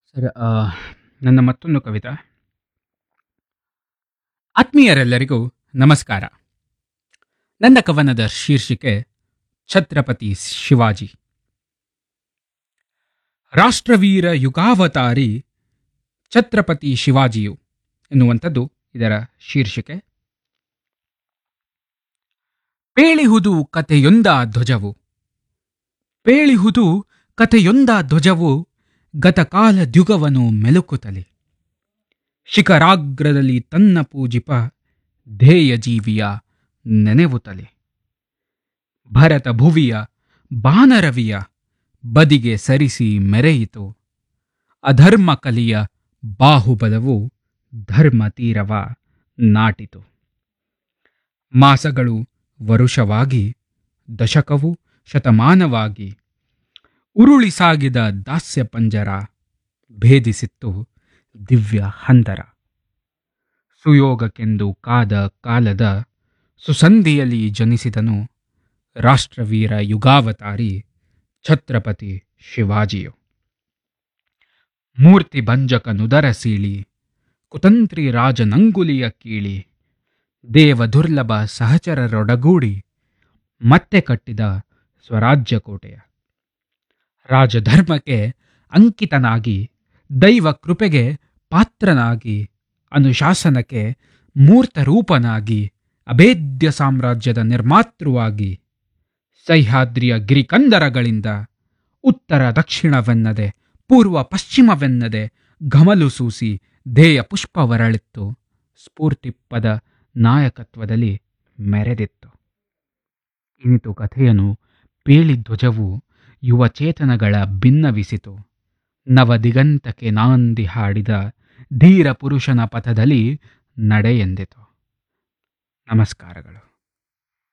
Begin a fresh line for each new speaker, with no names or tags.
sir ಆ, ನನ್ನ ಮತ್ತೊಂದು ಕವಿತೆ ಆತ್ಮೀಯರೆಲ್ಲರಿಗೂ ನಮಸ್ಕಾರ ನನ್ನ ಕವನದ ಶೀರ್ಷಿಕೆ ಛತ್ರಪತಿ ಶಿವಾಜಿ ರಾಷ್ಟ್ರವೀರ ಯುಗಾವತಾರಿ ಛತ್ರಪತಿ ಶಿವಾಜಿಯು ಎನ್ನುವಂಥದ್ದು ಇದರ ಶೀರ್ಷಿಕೆ ಪೇಳಿಹುದು ಕಥೆಯೊಂದ ಧ್ವಜವು ಪೇಳಿಹುದು ಕಥೆಯೊಂದ ಧ್ವಜವು ಗತಕಾಲ ದ್ಯುಗವನು ಮೆಲುಕುತ್ತಲೆ ಶಿಖರಾಗ್ರದಲ್ಲಿ ತನ್ನ ಪೂಜಿಪ ಧ್ಯೇಯ ಜೀವಿಯ ನೆನೆವುತ್ತಲೆ ಭರತ ಭುವಿಯ ಬಾನರವಿಯ ಬದಿಗೆ ಸರಿಸಿ ಮೆರೆಯಿತು ಅಧರ್ಮ ಕಲಿಯ ಬಾಹುಬಲವು ಧರ್ಮ ತೀರವ ನಾಟಿತು ಮಾಸಗಳು ವರುಷವಾಗಿ ದಶಕವು ಶತಮಾನವಾಗಿ ಉರುಳಿ ಸಾಗಿದ ದಾಸ್ಯ ಪಂಜರ ಭೇದಿಸಿತ್ತು ದಿವ್ಯ ಹಂದರ ಸುಯೋಗಕ್ಕೆಂದು ಕಾದ ಕಾಲದ ಸುಸಂಧಿಯಲ್ಲಿ ಜನಿಸಿದನು ರಾಷ್ಟ್ರವೀರ ಯುಗಾವತಾರಿ ಛತ್ರಪತಿ ಶಿವಾಜಿಯು ಮೂರ್ತಿ ಭಂಜಕ ನುದರ ಸೀಳಿ ಕುತಂತ್ರಿ ರಾಜನಂಗುಲಿಯ ಕೀಳಿ ದೇವ ದುರ್ಲಭ ಸಹಚರರೊಡಗೂಡಿ ಮತ್ತೆ ಕಟ್ಟಿದ ಸ್ವರಾಜ್ಯ ಕೋಟೆಯ ರಾಜಧರ್ಮಕ್ಕೆ ಅಂಕಿತನಾಗಿ ದೈವ ಕೃಪೆಗೆ ಪಾತ್ರನಾಗಿ ಅನುಶಾಸನಕ್ಕೆ ಮೂರ್ತ ರೂಪನಾಗಿ ಅಭೇದ್ಯ ಸಾಮ್ರಾಜ್ಯದ ನಿರ್ಮಾತೃವಾಗಿ ಸಹ್ಯಾದ್ರಿಯ ಗಿರಿಕಂದರಗಳಿಂದ ಉತ್ತರ ದಕ್ಷಿಣವೆನ್ನದೆ ಪೂರ್ವ ಪಶ್ಚಿಮವೆನ್ನದೆ ಘಮಲು ಸೂಸಿ ಧ್ಯೇಯ ಪುಷ್ಪವರಳಿತ್ತು ಸ್ಫೂರ್ತಿಪ್ಪದ ನಾಯಕತ್ವದಲ್ಲಿ ಮೆರೆದಿತ್ತು ಇನಿತು ಕಥೆಯನು ಪೇಳಿ ಧ್ವಜವು ಯುವ ಚೇತನಗಳ ಭಿನ್ನವಿಸಿತು ನವದಿಗಂತಕ್ಕೆ ನಾಂದಿ ಹಾಡಿದ ಧೀರ ಪುರುಷನ ಪಥದಲ್ಲಿ ನಡೆಯೆಂದಿತು ನಮಸ್ಕಾರಗಳು